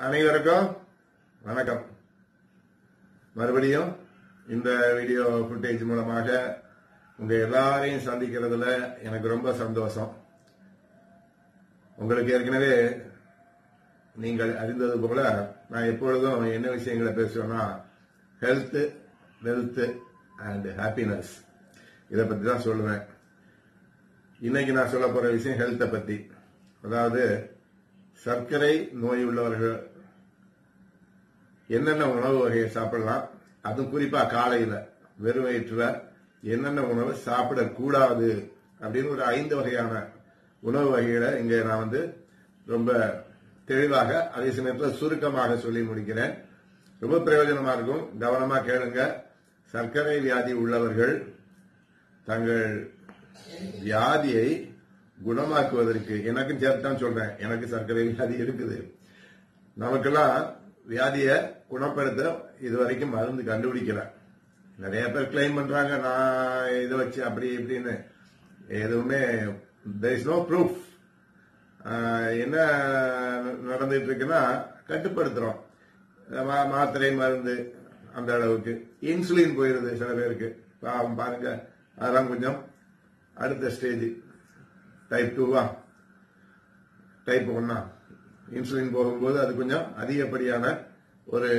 அனைவருக்கும் வணக்கம் மறுபடியும் இந்த வீடியோ ஃபுட்டேஜ் மூலமாக உங்க எல்லாரையும் சந்திக்கிறதுல எனக்கு ரொம்ப சந்தோஷம் உங்களுக்கு ஏற்கனவே நீங்கள் அறிந்தது போல நான் எப்பொழுதும் என்ன விஷயங்களை பேசுவேன்னா ஹெல்த் வெல்த் அண்ட் ஹாப்பினஸ் இதை பத்தி தான் சொல்லுவேன் இன்னைக்கு நான் சொல்ல போற விஷயம் ஹெல்த்தை பத்தி அதாவது சர்க்கரை நோய் உள்ளவர்கள் என்னென்ன உணவு வகையை சாப்பிடலாம் அதுவும் குறிப்பா காலையில வெறும் வயிற்றுல என்னென்ன உணவு சாப்பிடக்கூடாது அப்படின்னு ஒரு ஐந்து வகையான உணவு வகைகளை இங்க நான் வந்து ரொம்ப தெளிவாக அதே சமயத்தில் சுருக்கமாக சொல்லி முடிக்கிறேன் ரொம்ப பிரயோஜனமா இருக்கும் கவனமா கேளுங்க சர்க்கரை வியாதி உள்ளவர்கள் தங்கள் வியாதியை குணமாக்குவதற்கு எனக்கும் சேர்த்து தான் சொல்றேன் எனக்கு சர்க்கரை வியாதி இருக்குது நமக்கெல்லாம் வியாதியை குணப்படுத்த இது வரைக்கும் மருந்து கண்டுபிடிக்கல நிறைய பேர் கிளைம் பண்றாங்க நான் இதை வச்சு அப்படி இப்படின்னு எதுவுமே there is no proof ஆஹ் என்ன நடந்துட்டு இருக்குன்னா கட்டுப்படுத்துறோம் மா- மாத்திரை மருந்து அந்த அளவுக்கு இன்சுலின் போயிருது சில பேருக்கு பாவம் பாருங்க அதெல்லாம் கொஞ்சம் அடுத்த ஸ்டேஜ் டைப் டூவா டைப் ஒன்னா இன்சுலின் போகும்போது அது கொஞ்சம் அதிகப்படியான ஒரு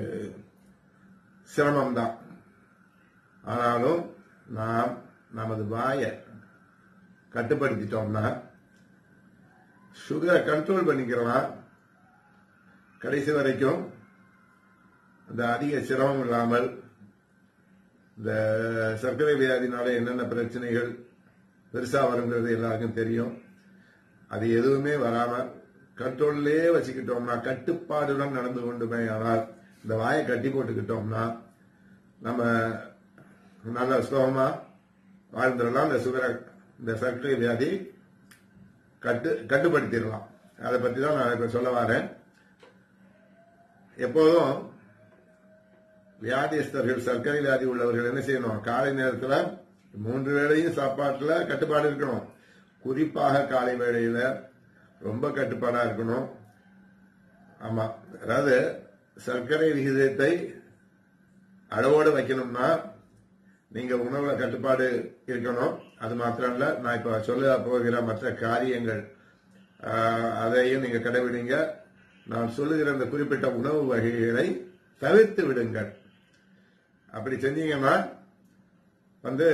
சிரமம் தான் ஆனாலும் நாம் நமது வாயை கட்டுப்படுத்திட்டோம்னா சுகரை கண்ட்ரோல் பண்ணிக்கலாம் கடைசி வரைக்கும் இந்த அதிக சிரமம் இல்லாமல் இந்த சர்க்கரை வியாதினால என்னென்ன பிரச்சனைகள் பெருசா வருங்கிறது எல்லாருக்கும் தெரியும் அது எதுவுமே வராம கண்ட்ரோல்லே வச்சுக்கிட்டோம்னா கட்டுப்பாடுடன் நடந்து கொண்டுமே ஆனால் இந்த வாயை கட்டி போட்டுக்கிட்டோம்னா நம்ம நல்ல சுகமா வாழ்ந்துடலாம் இந்த சுகரை இந்த சர்க்கரை வியாதி கட்டு கட்டுப்படுத்திடலாம் அதை பத்தி தான் நான் இப்ப சொல்ல வரேன் எப்போதும் வியாதிஸ்தர்கள் சர்க்கரை வியாதி உள்ளவர்கள் என்ன செய்யணும் காலை நேரத்துல மூன்று வேளையும் சாப்பாட்டுல கட்டுப்பாடு இருக்கணும் குறிப்பாக காலை வேளையில ரொம்ப கட்டுப்பாடா இருக்கணும் ஆமா அதாவது சர்க்கரை விகிதத்தை அளவோடு வைக்கணும்னா நீங்க உணவுல கட்டுப்பாடு இருக்கணும் அது மாத்திரம் இல்ல நான் இப்ப சொல்ல போகிற மற்ற காரியங்கள் ஆஹ், அதையும் நீங்க கடைபிடிங்க நான் சொல்லுகிற இந்த குறிப்பிட்ட உணவு வகைகளை தவிர்த்து விடுங்கள் அப்படி செஞ்சீங்கன்னா வந்து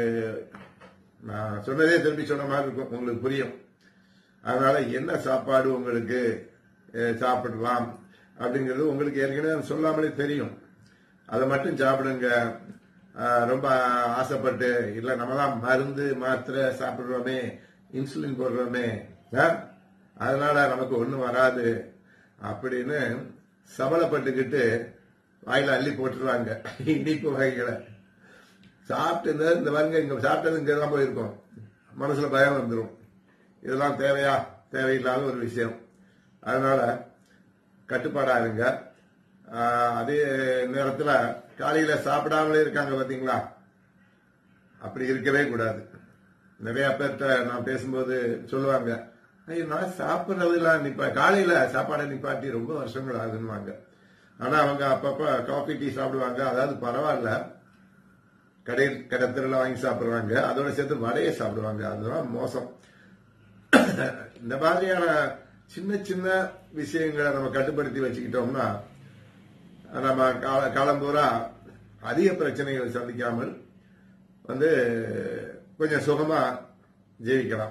நான் சொன்னதே திருப்பி சொன்ன மாதிரி இருக்கும் உங்களுக்கு புரியும் அதனால என்ன சாப்பாடு உங்களுக்கு அஹ், சாப்பிடலாம் அப்படிங்கிறது உங்களுக்கு ஏற்கனவே நான் சொல்லாமலே தெரியும் அதை மட்டும் சாப்பிடுங்க அஹ், ரொம்ப ஆசைப்பட்டு இல்ல நம்ம தான் மருந்து மாத்திரை சாப்பிடுறோமே இன்சுலின் போடுறோமே அஹ், அதனால நமக்கு ஒண்ணும் வராது அப்படின்னு சபலப்பட்டுக்கிட்டு வாயில அள்ளி போட்டுருவாங்க இனிப்பு வகைகளை சாப்பிட்டு இந்த இந்த பாருங்க இங்க சாப்பிட்டது இங்க தான் போயிருக்கோம் மனசுல பயம் வந்துடும் இதெல்லாம் தேவையா தேவையில்லாத ஒரு விஷயம் அதனால கட்டுப்பாடா இருங்க ஆஹ், அதே நேரத்துல காலையில சாப்பிடாமலே இருக்காங்க பாத்தீங்களா அப்படி இருக்கவே கூடாது நிறைய பேர்கிட்ட நான் பேசும்போது சொல்லுவாங்க ஐயோ நான் சாப்பிட்றதுலாம் நிப்பா காலையில சாப்பாடை நிப்பாட்டி ரொம்ப வருஷங்கள் ஆகுன்னுவாங்க ஆனா அவங்க அப்பப்ப காஃபி டீ சாப்பிடுவாங்க அதாவது பரவாயில்ல கடை கடத்தல வாங்கி சாப்பிடுவாங்க அதோட சேர்த்து வடையை சாப்பிடுவாங்க அதுதான் மோசம் இந்த மாதிரியான சின்ன சின்ன விஷயங்களை நம்ம கட்டுப்படுத்தி வச்சுக்கிட்டோம்னா நம்ம கால- காலம் பூரா அதிக பிரச்சனைகளை சந்திக்காமல் வந்து கொஞ்சம் சுகமா ஜீவிக்கலாம்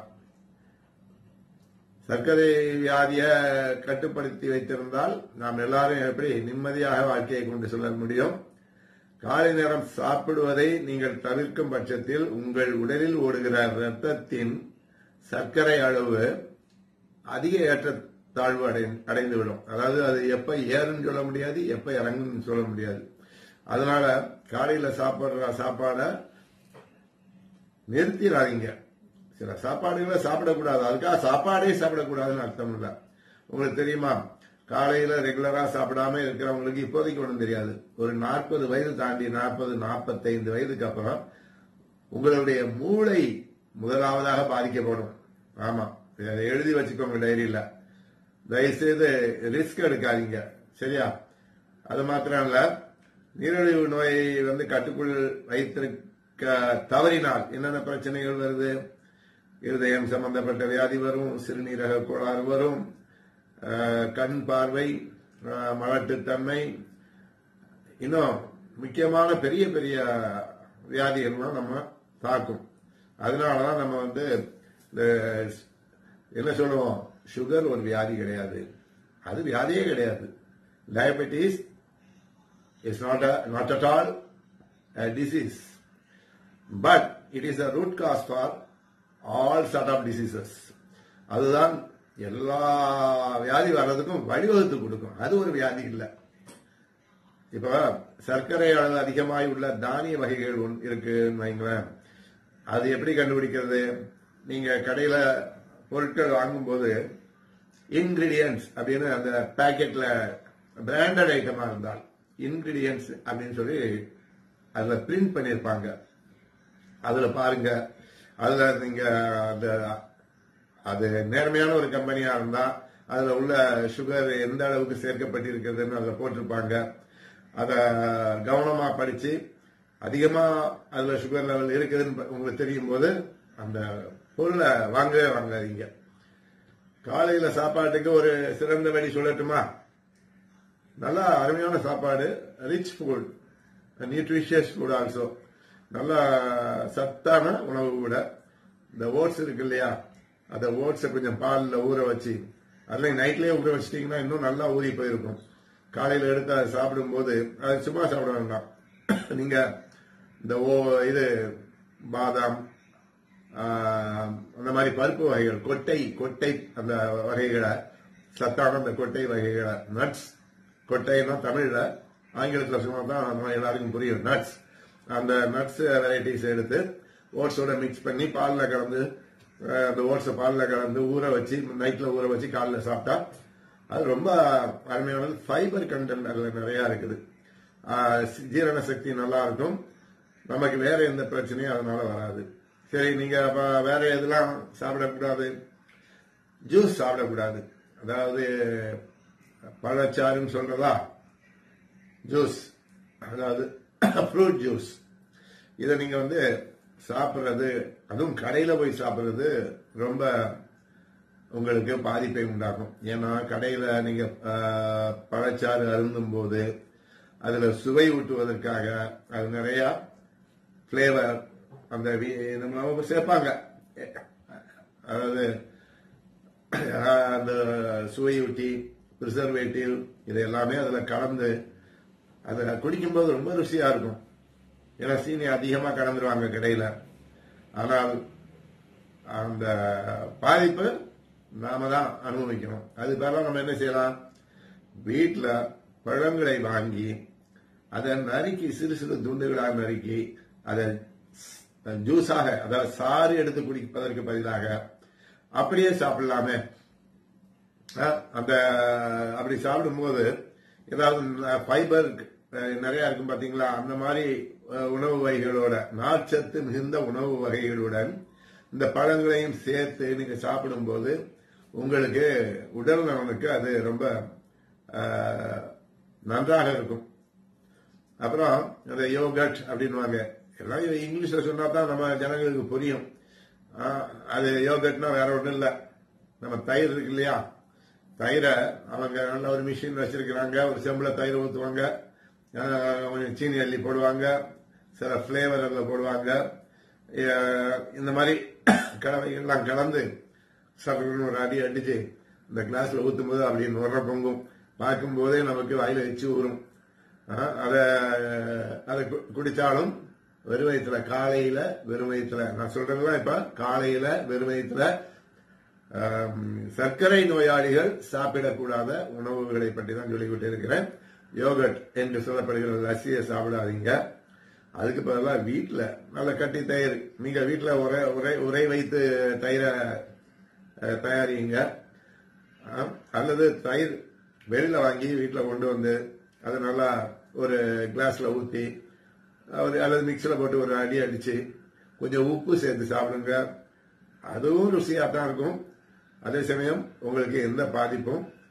சர்க்கரை வியாதிய கட்டுப்படுத்தி வைத்திருந்தால் நாம் எல்லாரும் எப்படி நிம்மதியாக வாழ்க்கையை கொண்டு செல்ல முடியும் காலை நேரம் சாப்பிடுவதை நீங்கள் தவிர்க்கும் பட்சத்தில் உங்கள் உடலில் ஓடுகிற இரத்தத்தின் சர்க்கரை அளவு அதிக ஏற்றத்தாழ்வு அடை அடைந்துவிடும் அதாவது அது எப்ப ஏறுன்னு சொல்ல முடியாது எப்ப இறங்குன்னு சொல்ல முடியாது அதனால காலையில சாப்பிடுற சாப்பாடை நிறுத்திடாதீங்க சில சாப்பாடுகளை சாப்பிடக்கூடாது அதுக்காக சாப்பாடே சாப்பிடக்கூடாதுன்னு அர்த்தம் இல்ல உங்களுக்கு தெரியுமா காலையில ரெகுலரா சாப்பிடாம இருக்கிறவங்களுக்கு இப்போதைக்கு ஒன்றும் தெரியாது ஒரு நாற்பது வயது தாண்டி நாற்பது நாற்பத்தைந்து வயதுக்கு அப்புறம் உங்களுடைய மூளை முதலாவதாக பாதிக்கப்படும் ஆமா இதை எழுதி வச்சுக்கோங்க டைரியில தயவுசெய்து ரிஸ்க் எடுக்காதீங்க சரியா அது மாத்திரம் இல்ல நீரிழிவு நோயை வந்து கட்டுக்குள் வைத்திருக்க தவறினால் என்னென்ன பிரச்சனைகள் வருது இருதயம் சம்பந்தப்பட்ட வியாதி வரும் சிறுநீரக கோளாறு வரும் அஹ், கண் பார்வை அஹ், மலட்டுத்தன்மை இன்னும் முக்கியமான பெரிய பெரிய வியாதிகள்லாம் நம்ம தாக்கும் அதனாலதான் நம்ம வந்து இந்த என்ன சொல்லுவோம் சுகர் ஒரு வியாதி கிடையாது அது வியாதியே கிடையாது diabetes is not not at all disease but it is a root cause for all sort of diseases அதுதான் எல்லா வியாதி வர்றதுக்கும் வழிவகுத்து கொடுக்கும் அது ஒரு வியாதி இல்லை இப்ப சர்க்கரை அளவு அதிகமாய் உள்ள தானிய வகைகள் ஒன்று இருக்குன்னு வைங்களேன் அது எப்படி கண்டுபிடிக்கிறது நீங்க கடையில பொருட்கள் வாங்கும்போது இன்கிரீடியன்ஸ் அப்படின்னு அந்த பாக்கெட்ல பிராண்டட் ஐட்டமா இருந்தால் இன்கிரீடியன்ஸ் அப்படின்னு சொல்லி அதுல பிரிண்ட் பண்ணியிருப்பாங்க அதுல பாருங்க அதுல நீங்க அந்த அது நேர்மையான ஒரு கம்பெனியா இருந்தா அதுல உள்ள சுகர் எந்த அளவுக்கு சேர்க்கப்பட்டிருக்கிறதுன்னு அதுல போட்டிருப்பாங்க அத கவனமா படிச்சு அதிகமா அதுல சுகர் லெவல் இருக்குதுன்னு உங்களுக்கு தெரியும் போது அந்த பொருளை வாங்கவே வாங்காதீங்க காலையில சாப்பாட்டுக்கு ஒரு சிறந்த வழி சொல்லட்டுமா நல்லா அருமையான சாப்பாடு rich food nutritious food also நல்லா சத்தான உணவு கூட இந்த ஓட்ஸ் இருக்கு இல்லையா அந்த ஓட்ஸை கொஞ்சம் பாலில் ஊற வச்சு அதில் நைட்லயே ஊற வச்சிட்டீங்கன்னா இன்னும் நல்லா ஊறி போயிருக்கும் காலையில எடுத்து அதை சாப்பிடும்போது அது சும்மா சாப்பிட வேண்டாம் நீங்க இந்த ஓ இது பாதாம் ஆஹ், அந்த மாதிரி பருப்பு வகைகள் கொட்டை கொட்டை அந்த வகைகளை சத்தான அந்த கொட்டை வகைகளை நட்ஸ் கொட்டைன்னா தமிழ்ல ஆங்கிலத்தில் சும்மா தான் நம்ம எல்லாருக்கும் புரியும் நட்ஸ் அந்த நட்ஸ் வெரைட்டிஸ் எடுத்து ஓட்ஸோட மிக்ஸ் பண்ணி பாலில் கலந்து அஹ், அந்த ஓட்ஸை பாலில் கலந்து ஊற வச்சு நைட்ல ஊற வச்சு காலைல சாப்பிட்டா அது ரொம்ப அருமையானது ஃபைபர் கண்டென்ட் அதுல நிறைய இருக்குது ஆஹ், ஜீரண சக்தி நல்லா இருக்கும் நமக்கு வேற எந்த பிரச்சனையும் அதனால வராது சரி நீங்க அப்ப வேற எதெல்லாம் சாப்பிடக்கூடாது ஜூஸ் சாப்பிடக்கூடாது அதாவது பழச்சாறுன்னு சொல்றதா ஜூஸ் அதாவது ஃப்ரூட் ஜூஸ் இதை நீங்க வந்து சாப்பிடுறது அதுவும் கடையில போய் சாப்பிடுறது ரொம்ப உங்களுக்கு பாதிப்பை உண்டாக்கும் ஏன்னா கடையில நீங்க ஆஹ், பழச்சாறு அருந்தும் போது அதுல சுவை ஊட்டுவதற்காக அது நிறைய ஃபிளேவர் அந்த வி- நம்ம சேர்ப்பாங்க அதாவது ஆஹ், அந்த சுவையூட்டி ப்ரிசர்வேட்டிவ் இது எல்லாமே அதுல கலந்து அதை குடிக்கும்போது ரொம்ப ருசியா இருக்கும் ஏன்னா சீனி அதிகமா கலந்துருவாங்க கடையில ஆனால் அந்த பாதிப்பு நாம தான் அனுபவிக்கணும் அது பேர நம்ம என்ன செய்யலாம் வீட்டில் பழங்களை வாங்கி அதை நறுக்கி சிறு சிறு துண்டுகளாக நறுக்கி அதை ஜூஸாக அதாவது சாறு எடுத்து குடிப்பதற்கு பதிலாக அப்படியே சாப்பிடலாமே அஹ், அந்த அப்படி சாப்பிடும்போது ஏதாவது ஃபைபர் நிறைய இருக்கும் பாத்தீங்களா அந்த மாதிரி அஹ், உணவு வகைகளோட நார்ச்சத்து மிகுந்த உணவு வகைகளுடன் இந்த பழங்களையும் சேர்த்து நீங்க சாப்பிடும்போது உங்களுக்கு உடல் நலனுக்கு அது ரொம்ப அஹ், நன்றாக இருக்கும் அப்புறம் அந்த யோகட் அப்படின்னுவாங்க எல்லாம் இது இங்கிலீஷ்ல சொன்னா தான் நம்ம ஜனங்களுக்கு புரியும் ஆ, அது யோகட்னா வேற ஒண்ணும் இல்ல நம்ம தயிர் இருக்கு இல்லையா தயிரை அவங்க நல்ல ஒரு மிஷின் வச்சிருக்கிறாங்க ஒரு செம்புல தயிர் ஊற்றுவாங்க கொஞ்சம் சீனி அள்ளி போடுவாங்க சில ஃபிளேவர் அதில் போடுவாங்க அஹ், இந்த மாதிரி கலவைகள்லாம் கலந்து சட்டுன்னு ஒரு அடி அடிச்சு இந்த கிளாஸ்ல ஊத்தும் போது அப்படியே நுர பொங்கும் பார்க்கும் போதே நமக்கு வாயில வச்சு ஊறும் ஆஹ், அத அதை கு- குடிச்சாலும் வெறும் வயிற்றுல காலையில வெறும் வயிற்றுல நான் சொல்றதுலாம் இப்ப காலையில வெறும் வயிற்றுல ஆம், சர்க்கரை நோயாளிகள் சாப்பிடக்கூடாத உணவுகளை பற்றி தான் சொல்லிக்கிட்டு இருக்கிறேன் யோகட் என்று சொல்லப்படுகிற லசியை சாப்பிடாதீங்க அதுக்கு பதிலாக வீட்டில் நல்ல கட்டி தயிர் நீங்க வீட்டில் உரை உரை உரை வைத்து தயிரை அஹ், தயாரிங்க ஆம், அல்லது தயிர் வெளியில வாங்கி வீட்டில் கொண்டு வந்து அது நல்லா ஒரு கிளாஸ்ல ஊற்றி ஒரு அல்லது மிக்சியில் போட்டு ஒரு அடி அடிச்சு கொஞ்சம் உப்பு சேர்த்து சாப்பிடுங்க அதுவும் ருசியாக தான் இருக்கும் அதே சமயம் உங்களுக்கு எந்த பாதிப்பும்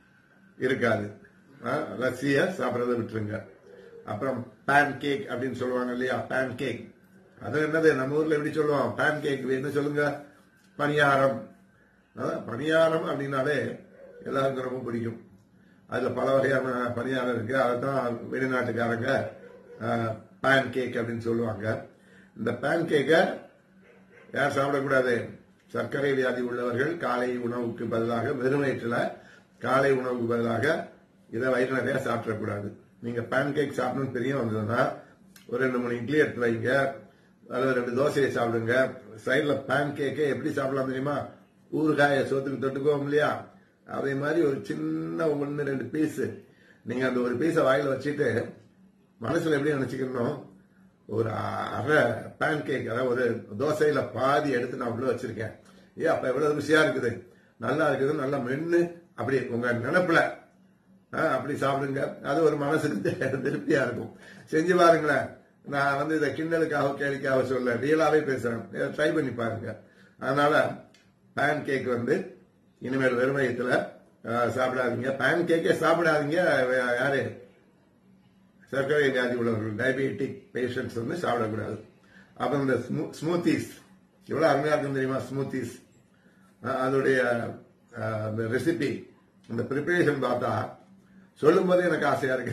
இருக்காது லஸ்ஸிய சாப்பிட்றத விட்டுருங்க அப்புறம் பேன் கேக் அப்படின்னு சொல்லுவாங்க இல்லையா பேன் கேக் அது என்னது நம்ம ஊர்ல எப்படி சொல்லுவோம் பேன் கேக் என்ன சொல்லுங்க பணியாரம் அதான் பணியாரம் அப்படின்னாலே எல்லாருக்கும் ரொம்ப பிடிக்கும் அதுல பல வகையான பணியாரம் இருக்கு அதைத்தான் வெளிநாட்டுக்காரங்க பேன் கேக் அப்படின்னு சொல்லுவாங்க இந்த பேன் கேக்கை யார் சாப்பிடக்கூடாது சர்க்கரை வியாதி உள்ளவர்கள் காலை உணவுக்கு பதிலாக வெறும் வயிற்றுல காலை உணவுக்கு பதிலாக இதை வயிறு நிறைய சாப்பிடக்கூடாது நீங்க பேன் கேக் சாப்பிடணும்னு தெரிய வந்ததுன்னா ஒரு ரெண்டு மூணு இட்லி எடுத்து வைங்க அல்லது ரெண்டு தோசையை சாப்பிடுங்க சைட்ல பேன் கேக்கை எப்படி சாப்பிடலாம் தெரியுமா ஊறுகாய சோத்துக்கு தொட்டுக்குவோம் இல்லையா அதே மாதிரி ஒரு சின்ன ஒன்று ரெண்டு பீஸ் நீங்க அந்த ஒரு பீஸை வாயில வச்சுட்டு மனசுல எப்படி நினைச்சுக்கணும் ஒரு அரை பேன் கேக் அதாவது ஒரு தோசையில பாதி எடுத்து நான் உள்ள வச்சிருக்கேன் ஏ அப்ப எவ்வளவு ருசியா இருக்குது நல்லா இருக்குது நல்லா மென்னு அப்படி உங்க நினைப்புல ஆ, அப்படி சாப்பிடுங்க அது ஒரு மனசுக்கு தி- திருப்தியா இருக்கும் செஞ்சு பாருங்களேன் நான் வந்து இதை கிண்டலுக்காக கேளிக்காக சொல்ல ரியலாவே பேசுறேன் ட்ரை பண்ணி பாருங்க அதனால பேன் கேக் வந்து இனிமேல் வெறும் வயிற்றுல ஆ, சாப்பிடாதீங்க பேன் கேக்கே சாப்பிடாதீங்க வே- யாரு சர்க்கரை வியாதி உள்ளவர்கள் டயபெட்டிக் பேஷண்ட்ஸ் வந்து சாப்பிடக்கூடாது அப்புறம் இந்த ஸ்மூத்திஸ் எவ்வளவு அருமையா இருக்கும் தெரியுமா ஸ்மூத்திஸ் அதோடைய அஹ், அந்த ரெசிபி அந்த ப்ரிப்பரேஷன் பார்த்தா சொல்லும் போதே எனக்கு ஆசையா இருக்கு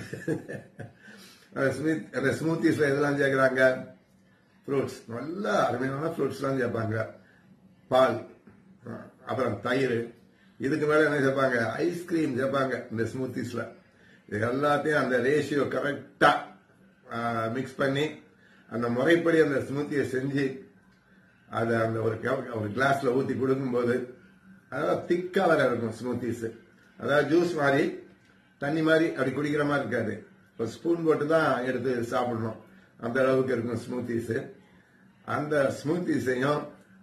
அந்த ஸ்மூத்- அந்த ஸ்மூத்திஸ்ல எதெல்லாம் சேர்க்கிறாங்க ஃப்ரூட்ஸ் நல்ல அருமையான ஃப்ரூட்ஸ்லாம் சேர்ப்பாங்க பால் அஹ், அப்புறம் தயிர் இதுக்கு மேல என்ன சேர்ப்பாங்க ஐஸ்கிரீம் சேர்ப்பாங்க இந்த ஸ்மூத்திஸ்ல இது எல்லாத்தையும் அந்த ரேஷியோ கரெக்டா மிக்ஸ் பண்ணி அந்த முறைப்படி அந்த ஸ்மூத்தியை செஞ்சு அதை அந்த ஒரு கவ- ஒரு கிளாஸ்ல ஊத்தி கொடுக்கும்போது அதாவது திக்கா வர இருக்கும் ஸ்மூத்திஸ் அதாவது ஜூஸ் மாதிரி தண்ணி மாதிரி அப்படி குடிக்கிற மாதிரி இருக்காது ஒரு ஸ்பூன் போட்டு தான் எடுத்து சாப்பிடணும் அந்த அளவுக்கு இருக்கும் ஸ்மூத்திஸ் அந்த ஸ்மூத்திஸையும்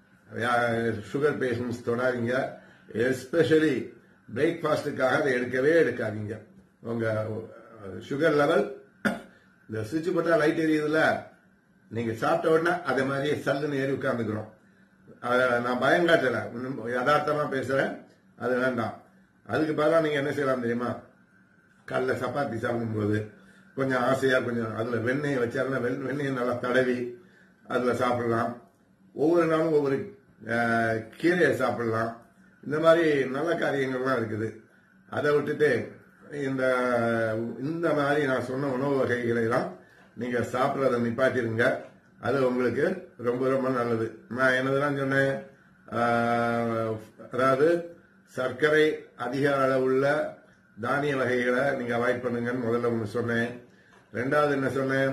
சுகர் பேஷண்ட்ஸ் தொடாதீங்க எஸ்பெஷலி பிரேக்ஃபாஸ்டுக்காக அதை எடுக்கவே எடுக்காதீங்க உங்க சுகர் லெவல் இந்த சுவிட்ச் போட்டா லைட் எரியுதுல நீங்க சாப்பிட்ட உடனே அதே மாதிரியே சல்லுன்னு ஏறி உட்கார்ந்துக்கிறோம் அத நான் பயம் காட்டல இன்னும் யதார்த்தமா பேசுறேன் அது வேண்டாம் அதுக்கு பதிலா நீங்க என்ன செய்யலாம் தெரியுமா காலைல சப்பாத்தி சாப்பிடும்போது கொஞ்சம் ஆசையா கொஞ்சம் அதுல வெண்ணெய் வச்சாலும் வெண்- வெண்ணெயை நல்லா தடவி அதுல சாப்பிடலாம் ஒவ்வொரு நாளும் ஒவ்வொரு அஹ், கீரையை சாப்பிடலாம் இந்த மாதிரி நல்ல காரியங்கள்லாம் இருக்குது அதை விட்டுட்டு இந்த இந்த மாதிரி நான் சொன்ன உணவு வகைகளை எல்லாம் நீங்க சாப்பிட்றத நிப்பாட்டிருங்க அது உங்களுக்கு ரொம்ப ரொம்ப நல்லது நான் என்னதுதான் சொன்னேன் ஆஹ், அதாவது சர்க்கரை அதிக அளவுள்ள தானிய வகைகளை நீங்க அவாய்ட் பண்ணுங்கன்னு முதல்ல ஒன்று சொன்னேன் ரெண்டாவது என்ன சொன்னேன்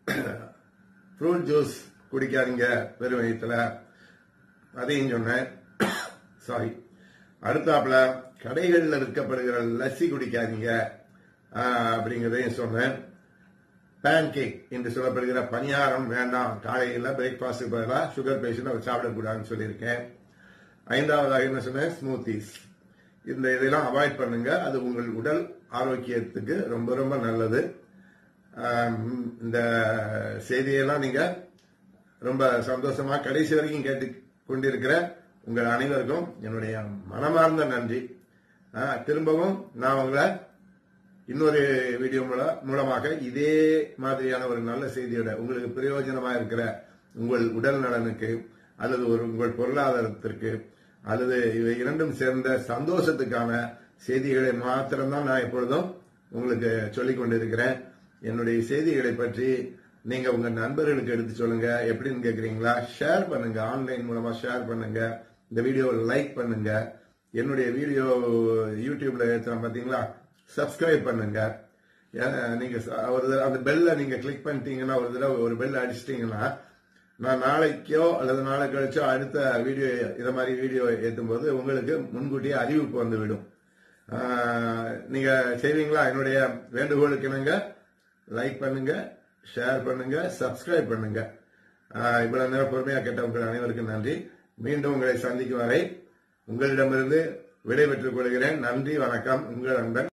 ஃப்ரூட் ஜூஸ் குடிக்காதீங்க வெறும் வயிற்றுல அதையும் சொன்னேன் சாரி அடுத்தாப்புல கடைகளில் விற்கப்படுகிற லஸ்ஸி குடிக்காதீங்க ஆஹ், அப்படிங்கிறதையும் சொன்னேன் பேன் கேக் என்று சொல்லப்படுகிற பணியாரம் வேண்டாம் காலையில் பிரேக்ஃபாஸ்ட் பதிலாக சுகர் பேஷண்ட் அதை சாப்பிடக்கூடாதுன்னு சொல்லியிருக்கேன் ஐந்தாவதாக என்ன சொன்னேன் ஸ்மூத்திஸ் இந்த இதெல்லாம் அவாய்ட் பண்ணுங்க அது உங்கள் உடல் ஆரோக்கியத்துக்கு ரொம்ப ரொம்ப நல்லது ஆம், இந்த செய்தியெல்லாம் நீங்க ரொம்ப சந்தோஷமா கடைசி வரைக்கும் கேட்டு கொண்டிருக்கிற உங்கள் அனைவருக்கும் என்னுடைய மனமார்ந்த நன்றி ஆ, திரும்பவும் நான் உங்களை இன்னொரு வீடியோ மூல- மூலமாக இதே மாதிரியான ஒரு நல்ல செய்தியோட உங்களுக்கு பிரயோஜனமா இருக்கிற உங்கள் உடல் நலனுக்கு அல்லது ஒரு உங்கள் பொருளாதாரத்திற்கு அல்லது இவை இரண்டும் சேர்ந்த சந்தோஷத்துக்கான செய்திகளை மாத்திரம்தான் நான் எப்பொழுதும் உங்களுக்கு சொல்லிக் கொண்டிருக்கிறேன் என்னுடைய செய்திகளை பற்றி நீங்க உங்க நண்பர்களுக்கு எடுத்து சொல்லுங்க எப்படின்னு கேக்குறீங்களா ஷேர் பண்ணுங்க ஆன்லைன் மூலமா ஷேர் பண்ணுங்க இந்த வீடியோவை லைக் பண்ணுங்க என்னுடைய வீடியோ யூடியூப்ல ஏற்றுறேன் பாத்தீங்களா சப்ஸ்கிரைப் பண்ணுங்க ஏன்னா, நீங்க ச- ஒரு தடவை அந்த பெல்ல நீங்க கிளிக் பண்ணிட்டீங்கன்னா ஒரு தடவை ஒரு பெல் அடிச்சிட்டீங்கன்னா நான் நாளைக்கோ அல்லது நாளை கழிச்சோ அடுத்த வீடியோ இத மாதிரி வீடியோ ஏற்றும் போது உங்களுக்கு முன்கூட்டியே அறிவிப்பு வந்து விடும் ஆஹ், நீங்க செய்வீங்களா என்னுடைய வேண்டுகோளுக்கு இணங்க லைக் பண்ணுங்க ஷேர் பண்ணுங்க சப்ஸ்கிரைப் பண்ணுங்க ஆஹ், இவ்வளவு நேரம் பொறுமையா கேட்ட உங்கள் அனைவருக்கும் நன்றி மீண்டும் உங்களை சந்திக்கும் வரை உங்களிடமிருந்து விடைபெற்றுக் கொள்கிறேன் நன்றி வணக்கம் உங்கள் அன்பன்